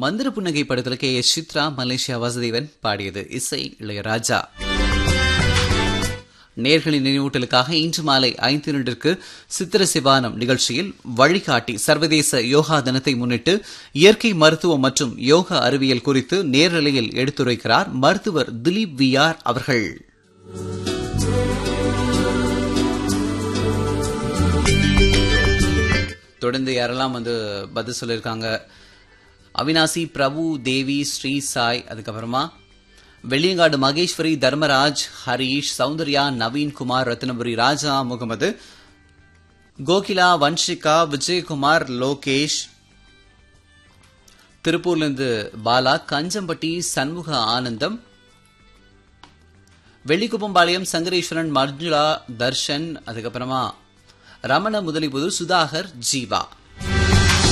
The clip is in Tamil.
மந்திர புன்னகை படத்துல கே எஸ் சித்ரா மலேசியா வாசுதேவன் பாடியது இசை இளையராஜா நேர்களின் நினைவூட்டலுக்காக இன்று மாலை ஐந்து இரண்டிற்கு சித்திர சிவானம் நிகழ்ச்சியில் வழிகாட்டி சர்வதேச யோகா தினத்தை முன்னிட்டு இயற்கை மருத்துவம் மற்றும் யோகா அறிவியல் குறித்து நேரலையில் எடுத்துரைக்கிறார் மருத்துவர் திலீப் வி ஆர் அவர்கள் தொடர்ந்து யாரெல்லாம் வந்து பதில் சொல்லியிருக்காங்க அவினாசி பிரபு தேவி ஸ்ரீ சாய் அதுக்கப்புறமா வெள்ளியங்காடு மகேஸ்வரி தர்மராஜ் ஹரீஷ் சௌந்தர்யா நவீன் குமார் ரத்னபுரி ராஜா முகமது கோகிலா வன்ஷிகா விஜயகுமார் லோகேஷ் திருப்பூர்லேருந்து பாலா கஞ்சம்பட்டி சண்முக ஆனந்தம் வெள்ளிக்குப்பம்பாளையம் சங்கரேஸ்வரன் மர்ஜுளா தர்ஷன் அதுக்கப்புறமா ரமண முதலிபுதூர் சுதாகர் ஜீவா